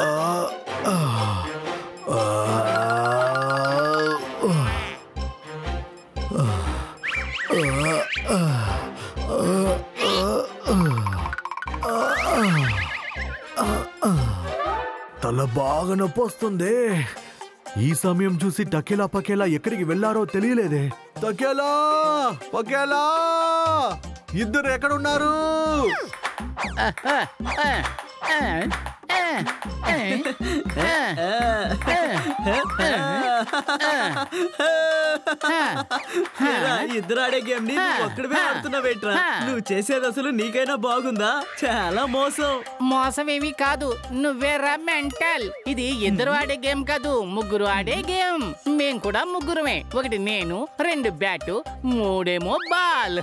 తల బాగా నొప్పి వస్తుంది ఈ సమయం చూసి టకేలా పకేలా ఎక్కడికి వెళ్ళారో తెలియలేదే టకేలా పకేలా ఇద్దరు ఎక్కడున్నారు ఏరా, ఇద్దరు ఆడే గేమ్ ని నువ్వు ఒక్కడివే ఆడుతున్నావేట్రా నువ్వు చేసేది అసలు నీకైనా బాగుందా చాలా మోసం మోసమేమీ కాదు నువ్వేరా మెంటల్ ఇది ఇద్దరు ఆడే గేమ్ కాదు ముగ్గురు ఆడే గేమ్ మేం కూడా ముగ్గురమే ఒకటి నేను రెండు బ్యాట్ మూడేమో బాల్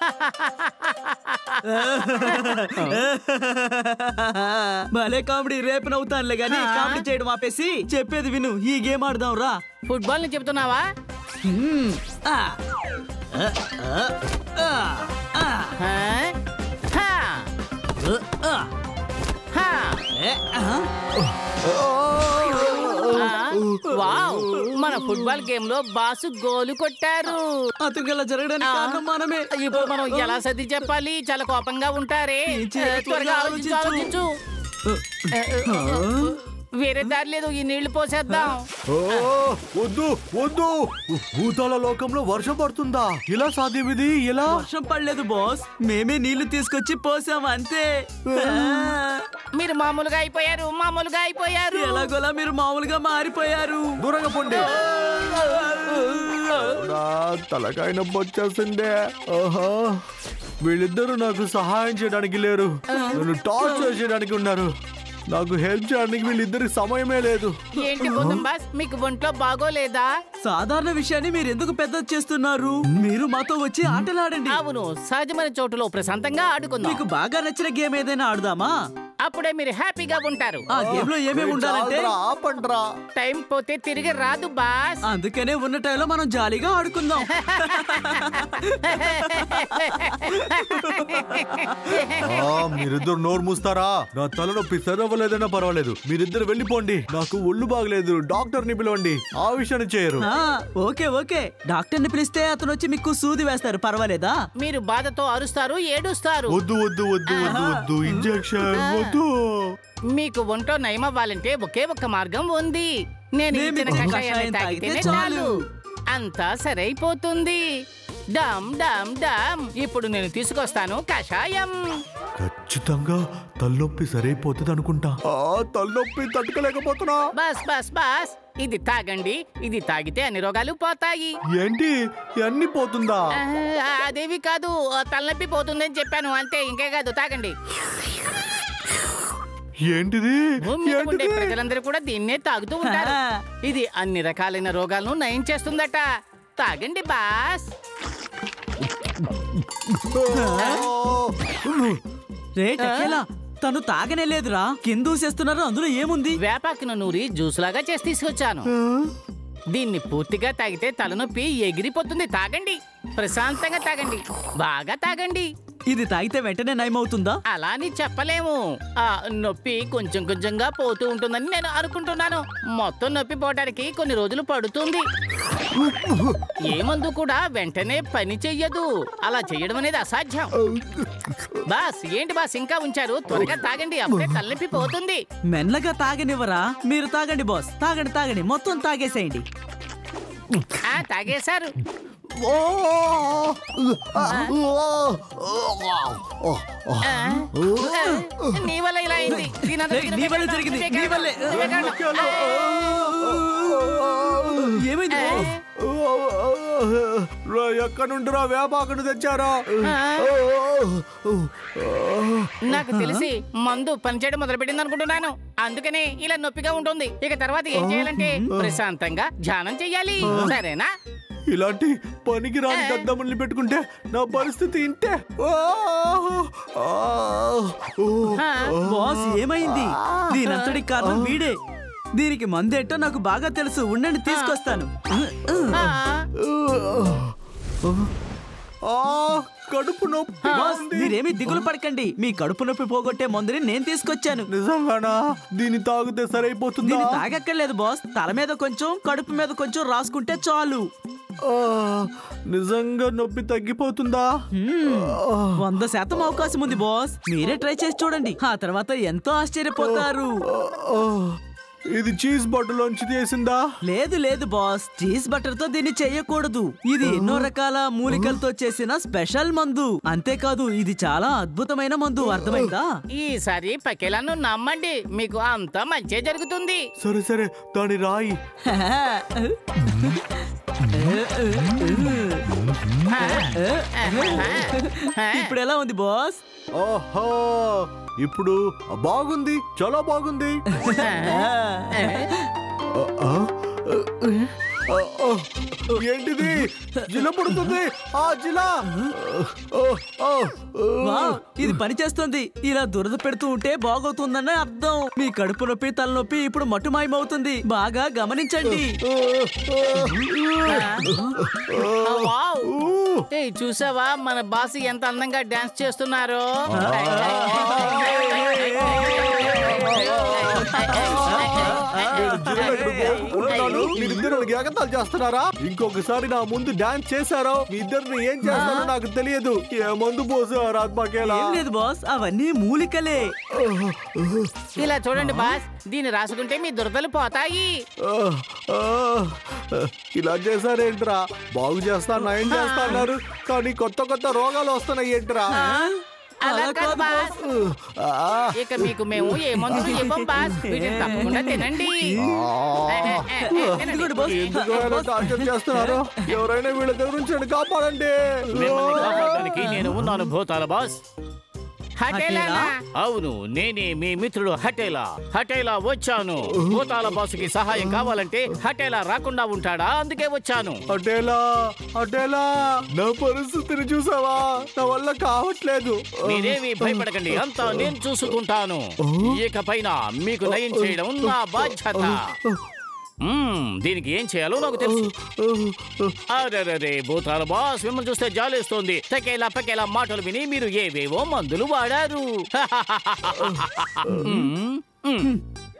భలే కామెడీ రేపు నవ్వుతానులే గానీ కామెడీ చేయడం ఆపేసి చెప్పేది విను ఈ గేమ్ ఆడదాం రా ఫుట్బాల్ ని చెప్తున్నావా హ్మ్. ఆ. ఆ, ఆ, ఆ, ఆ, హా? హా, ఆ, హా. ఏ, ఆ. ఆ, వావ్ మన ఫుట్బాల్ గేమ్ లో బాసు గోలు కొట్టారు అతనికి ఇలా జరగడానికి ఆ. కారణం మనమే ఇప్పుడు మనం ఎలా సర్ది చెప్పాలి చాలా కోపంగా ఉంటారే ఏం చేయాలో త్వరగా త్వరగా ఆలోచించు ఆలోచించు. ఆలోచించు వేరే దారి లేదు ఈ నీళ్లు పోసేద్దాం ఓ, వద్దు వద్దు భూతాల లోకంలో వర్షం పడుతుందా ఇలా సాధ్యం ఇది ఇలా వర్షం పడలేదు బాస్ మేమే నీళ్లు తీసుకొచ్చి పోసాం అంతే ఆ. మీరు మామూలుగా అయిపోయారు మామూలుగా అయిపోయారు ఎలాగోలా మీరు మామూలుగా మారిపోయారు దూరంగా పొండి నా తలకాయ నొప్పి వచ్చేసిందే ఆహా వీళ్ళిద్దరూ నాకు సహాయం చేయడానికి లేరు నన్ను టార్చర్ చేయడానికి ఉన్నారు నాకు హెల్ప్ చేయడానికి వీళ్ళిద్దరికి సమయమే లేదు ఏంటి భూతం బాస్ మీకు ఒంట్లో బాగోలేదా సాధారణ విషయాన్ని మీరు ఎందుకు పెద్ద చేస్తున్నారు మీరు మాతో వచ్చి ఆటలాడండి అవును సహజమైన చోటులో ప్రశాంతంగా ఆడుకుందాం మీకు బాగా నచ్చిన గేమ్ ఏదైనా ఆడుదామా అప్పుడే మీరు హ్యాపీగా ఉంటారు ఆ గేమ్ లో ఏమేమి ఉండాలంటే చాలురా, ఆపండ్రా టైం పోతే తిరిగి రాదు బాస్ అందుకనే ఉన్న టైంలో మనం జాలీగా ఆడుకుందాం ఆ, మీరిద్దరు నోరు మూస్తారా నా తలనొప్పి సరవ్వలేదన్నా పర్వాలేదు మీరిద్దరు వెళ్ళిపోండి నాకు ఒళ్ళు బాగలేదు డాక్టర్ ని పిలవండి ఆ విషయాన్ని చేయరు ఆ, ఓకే ఓకే డాక్టర్ ని పిలిస్తే అతను వచ్చి మీకు సూది వేస్తారు పర్వాలేదా మీరు బాధతో అరుస్తారు ఏడుస్తారు వద్దు వద్దు వద్దు వద్దు వద్దు ఇంజెక్షన్ వద్దు మీకు ఒంట్లో నయమవ్వాలంటే ఒకే ఒక్క మార్గం ఉంది నేను మేము ఇచ్చిన కషాయం కషాయాన్ని తాగితే తాగితేనే చాలు. చాలు అంతా సరైపోతుంది డమ్ డమ్ డమ్ ఇప్పుడు నేను తీసుకొస్తాను కషాయం ఖచ్చితంగా తలనొప్పి సరైపోతుంది అనుకుంటా ఆ తలనొప్పి తట్టుకోలేకపోతున్నా బస్ బస్ బస్ ఇది తాగండి ఇది తాగితే అన్ని రోగాలు పోతాయి ఏంటి అన్ని పోతుందా ఆ, అదేవి కాదు ఆ, తలనొప్పి పోతుందని చెప్పాను అంతే ఇంకే కాదు తాగండి ఏంటిది భూమి మీద ఉండే ఏంటిది ప్రజలందరూ కూడా దీన్నే తాగుతూ ఉంటారు ఇది అన్ని రకాలైన రోగాలను నయం చేస్తుందట తాగండి బాస్ రే టకేలా తను తాగనే లేదురా కిందూసేస్తున్నారు అందులో ఏముంది వేపాకును నూరి జ్యూస్ లాగా చేసి తీసుకొచ్చాను దీన్ని పూర్తిగా తాగితే తలనొప్పి ఎగిరిపోతుంది తాగండి ప్రశాంతంగా తాగండి బాగా తాగండి ఇది తాగితే వెంటనే నయమవుతుందా అలా అని చెప్పలేము ఆ నొప్పి కొంచెం కొంచెంగా పోతూ ఉంటుందని నేను అనుకుంటున్నాను మొత్తం నొప్పి పోవడానికి కొన్ని రోజులు పడుతుంది ఏ మందు కూడా వెంటనే పని చెయ్యదు అలా చెయ్యడం అనేది అసాధ్యం బాస్ ఏంటి బాస్ ఇంకా ఉంచారు త్వరగా తాగండి అప్పుడే తలనొప్పి పోతుంది మెల్లగా తాగనివ్వరా మీరు తాగండి బాస్ తాగండి తాగండి మొత్తం తాగేసేయండి ఆ తాగేశారు ఆ, నీ వల్ల ఇలా అయింది దీనంతటికీ ఏయ్, నీ వల్లే నువ్వే జరిగింది, కారణం, నీ వల్లే. నువ్వే కారణం. ఏమైంది బాస్? ఎక్కడ నుండిరా వేపాకును తెచ్చారా నాకు తెలిసి మందు పనిచేయడం మొదలుపెట్టింది అనుకుంటున్నాను అందుకనే ఇలా నొప్పిగా ఉంటుంది ఇక తర్వాత ఏం చేయాలంటే ప్రశాంతంగా ధ్యానం చెయ్యాలి సరేనా ఇలాంటి పనికి రాని దద్దమ్మల్ని పెట్టుకుంటే నా పరిస్థితి ఇంతే ఆ, ఆ, ఓ, ఆ, బాస్ ఏమైంది దీనంతటికి కారణం వీడే దీనికి మందేంటో నాకు బాగా తెలుసు ఉండండి తీసుకొస్తాను ఆ, ఆ కడుపు నొప్పి బాస్ మీరేమీ దిగులు పడకండి మీ కడుపు నొప్పి పోగొట్టే మందుని నేను తీసుకొచ్చాను నిజంగానా దీన్ని తాగితే సరైపోతుందా దీన్ని తాగక్కర్లేదు బాస్ తల మీద కొంచెం కడుపు మీద కొంచెం రాసుకుంటే చాలు ఆ, నిజంగా నొప్పి తగ్గిపోతుందా ఆ, వంద శాతం అవకాశం ఉంది బాస్ మీరే ట్రై చేసి చూడండి ఆ తర్వాత ఎంతో ఆశ్చర్యపోతారు ఆ, ఇది చీజ్ బట్టలోంచి తీసిందా లేదు లేదు బాస్ చీజ్ బటర్ తో దీన్ని చేయకూడదు ఇది ఎన్నో రకాల మూలికలతో చేసిన స్పెషల్ మందు అంతేకాదు ఇది చాలా అద్భుతమైన మందు అర్థమైందా ఈసారి పకేలాను నమ్మండి మీకు అంతా మంచి జరుగుతుంది సరే సరే దాని రాయి ఇప్పుడు ఎలా ఉంది బాస్ ఓహో ఇప్పుడు బాగుంది చాలా బాగుంది ఆ, ఆ, ఆ, ఆ, ఏంటిది జిల పడుతుంది ఆ జిల ఆ, ఆ, వావ్, ఇది పని చేస్తుంది ఇలా దురద పెడుతూ ఉంటే బాగవుతుందనే అర్థం మీ కడుపు నొప్పి తలనొప్పి ఇప్పుడు మటుమాయమవుతుంది బాగా గమనించండి వావ్ ఊ, ఏయ్ చూసావా మన బాస్ ఎంత అందంగా డాన్స్ చేస్తున్నారు నేను జిల ఇక్కడ పోగొట్టుకుంటున్నాను. మీరిద్దరు ఎగతాలు చేస్తున్నారా ఇంకొకసారి నా ముందు డాన్స్ చేశారో మీ ఇద్దరిని ఏం చేస్తారో నాకు తెలియదు ఏ మందు పోసారు ఆత్మకేలా ఏం లేదు బాస్ అవన్నీ మూలికలే ఇలా చూడండి బాస్ దీన్ని రాసుకుంటే మీ దురదలు పోతాయి ఆ, ఆ, ఇలా చేశారేంట్రా బాగు చేస్తా నయం చేస్తా అన్నారు కానీ కొత్త కొత్త రోగాలు వస్తున్నాయి ఏంట్రా అలా కాదు బాస్ ఆ, ఇక మీకు మేము ఏ మందులు ఇవ్వం బాస్ వీటిని తప్పకుండా తినండి ఇదిగోండి బాస్. ఎందుకు ఇలా టార్చర్ చేస్తున్నారు ఎవరైనా వీళ్ళ దగ్గర నుంచి నన్ను కాపాడండి మిమ్మల్ని కాపాడడానికి నేను ఉన్నాను భూతాల బాస్ హటేలా హటేలా? అవును నేనే మీ మిత్రుడు హటేలా హటేలా వచ్చాను భూతాల బాసుకి సహాయం కావాలంటే హటేలా రాకుండా ఉంటాడా అందుకే వచ్చాను అటేలా అటేలా నా పరిస్థితిని చూసావా నా వల్ల కావట్లేదు మీరేమి భయపడకండి అంతా నేను చూసుకుంటాను ఇకపైన మీకు నయం చేయడం నా బాధ్యత మ్మ్, దీనికి ఏం చేయాలో నాకు తెలుసు అరే భూతాల బాస్ మిమ్మల్ని చూస్తే జాలేస్తోంది తకేలా పకేలా మాటలు విని మీరు ఏవేవో మందులు వాడారు మ్మ్, మ్మ్.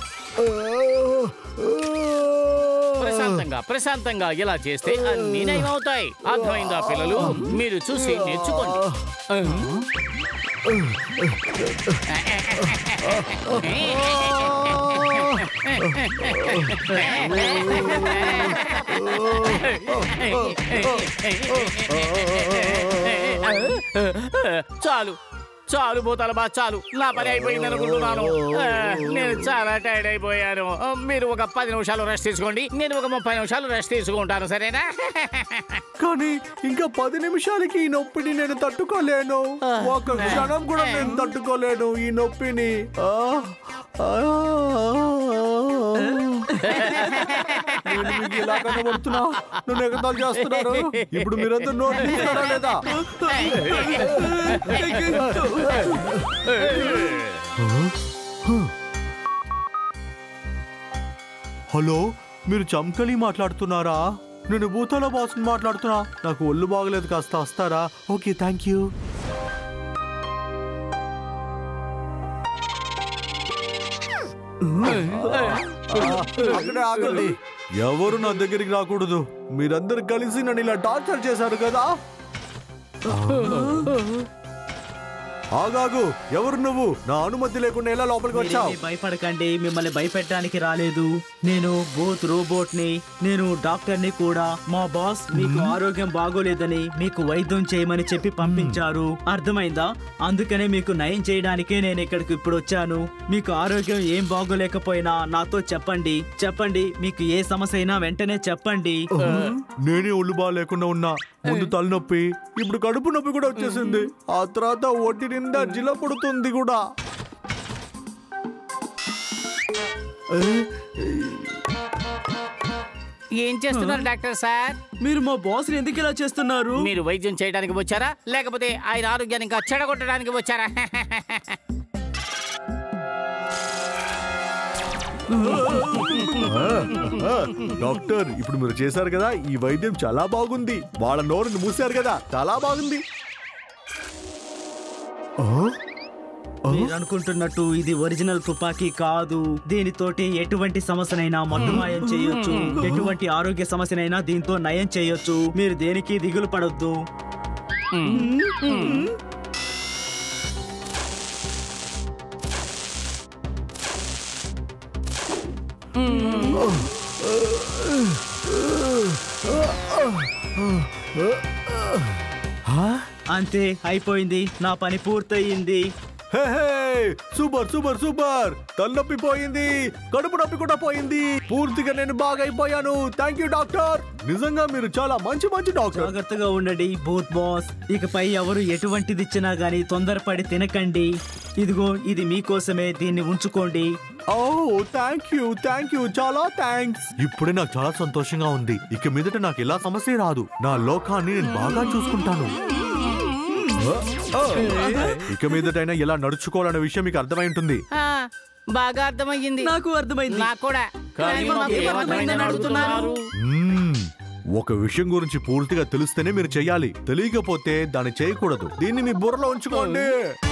ప్రశాంతంగా ప్రశాంతంగా ఇలా చేస్తే అన్ని నయమవుతాయి అర్థమైందా పిల్లలు మీరు చూసి నేర్చుకోండి చాలు చాలు భూతాల బా చాలు నా పని అయిపోయింది అనుకుంటున్నాను ఆ, నేను చాలా టైర్డ్ అయిపోయాను ఆ, మీరు ఒక పది నిమిషాలు రెస్ట్ తీసుకోండి నేను ఒక ముప్పై నిమిషాలు రెస్ట్ తీసుకుంటాను సరేనా కానీ ఇంకా పది నిమిషాలకి ఈ నొప్పిని నేను తట్టుకోలేను ఒక క్షణం కూడా నేను తట్టుకోలేను ఈ నొప్పిని ఆ, ఆ, నేను మీకు ఇలా కనబడుతున్నా నన్ను ఎగతాలు చేస్తున్నారు ఇప్పుడు మీరంతా నోట్ తీస్తారా లేదా హలో మీరు చమ్కలి మాట్లాడుతున్నారా నేను భూతాల బాసుని మాట్లాడుతున్నా నాకు ఒళ్ళు బాగలేదు కాస్త వస్తారా ఓకే థ్యాంక్ యూ అక్కడే ఆగండి ఎవరు నా దగ్గరికి రాకూడదు మీరందరు కలిసి నన్ను ఇలా టార్చర్ చేశారు కదా ఆగాగు ఎవరు నువ్వు నా అనుమతి లేకుండా ఎలా లోపలికి వచ్చావు మీరేమీ భయపడకండి మిమ్మల్ని భయపెట్టడానికి రాలేదు నేను బూత్ రోబోట్ ని నేను డాక్టర్ ని కూడా మా బాస్ మీకు ఆరోగ్యం బాగోలేదని మీకు వైద్యం చేయమని చెప్పి పంపించారు అర్థమైందా అందుకనే మీకు నయం చేయడానికే నేను ఇక్కడికి ఇప్పుడు వచ్చాను మీకు ఆరోగ్యం ఏం బాగోలేకపోయినా నాతో చెప్పండి చెప్పండి మీకు ఏ సమస్య అయినా వెంటనే చెప్పండి నేనే ఒళ్ళు బాగా లేకుండా ఉన్నా ముందు తలనొప్పి ఇప్పుడు కడుపు నొప్పి కూడా వచ్చేసింది ఆ తర్వాత ఒంటి నిండా జిల పుడుతుంది కూడా ఏం చేస్తున్నారు డాక్టర్ సార్ మీరు మా బాస్ ఎందుకు ఇలా చేస్తున్నారు మీరు వైద్యం చేయడానికి వచ్చారా లేకపోతే ఆయన ఆరోగ్యాన్ని ఇంకా చెడగొట్టడానికి వచ్చారా ఆ, ఆ, డాక్టర్ ఇప్పుడు మీరు చేశారు కదా ఈ వైద్యం చాలా బాగుంది వాళ్ళ నోరుని మూసారు కదా చాలా బాగుంది ఆ? ఆ? మీరు అనుకుంటున్నట్టు ఇది ఒరిజినల్ తుపాకీ కాదు దీనితోటి ఎటువంటి సమస్యనైనా మట్టుమాయం చేయొచ్చు ఎటువంటి ఆరోగ్య సమస్యనైనా దీంతో నయం చేయొచ్చు మీరు దేనికి దిగులు పడొద్దు అంతే అయిపోయింది నా పని పూర్తయింది హే, హే, సూపర్ సూపర్ సూపర్ తలనొప్పి పోయింది కడుపు నొప్పి కూడా పోయింది పూర్తిగా నేను బాగా అయిపోయాను థ్యాంక్ యూ డాక్టర్ నిజంగా మీరు చాలా మంచి మంచి డాక్టర్ జాగ్రత్తగా ఉండండి బూత్ బాస్ ఇకపై ఎవరు ఎటువంటిది ఇచ్చినా గానీ తొందరపడి తినకండి ఇదిగో ఇది మీకోసమే దీన్ని ఉంచుకోండి ఓ థ్యాంక్ యూ థ్యాంక్ యూ చాలా థ్యాంక్స్ ఇప్పుడే నాకు చాలా సంతోషంగా ఉంది ఇక మీదట నాకు ఎలా సమస్య రాదు నా లోకాన్ని నేను బాగా చూసుకుంటాను ఇక మీదటైనా ఎలా నడుచుకోవాలనే విషయం మీకు అర్థమై ఉంటుంది ఆ, బాగా అర్థమయ్యింది నాకు అర్థమైంది నాకు కూడా కానీ మాకు ఏమర్థమైందని అడుగుతున్నారు? మ్మ్. ఒక విషయం గురించి పూర్తిగా తెలిస్తేనే మీరు చెయ్యాలి తెలియకపోతే దాన్ని చేయకూడదు దీన్ని మీ బుర్రలో ఉంచుకోండి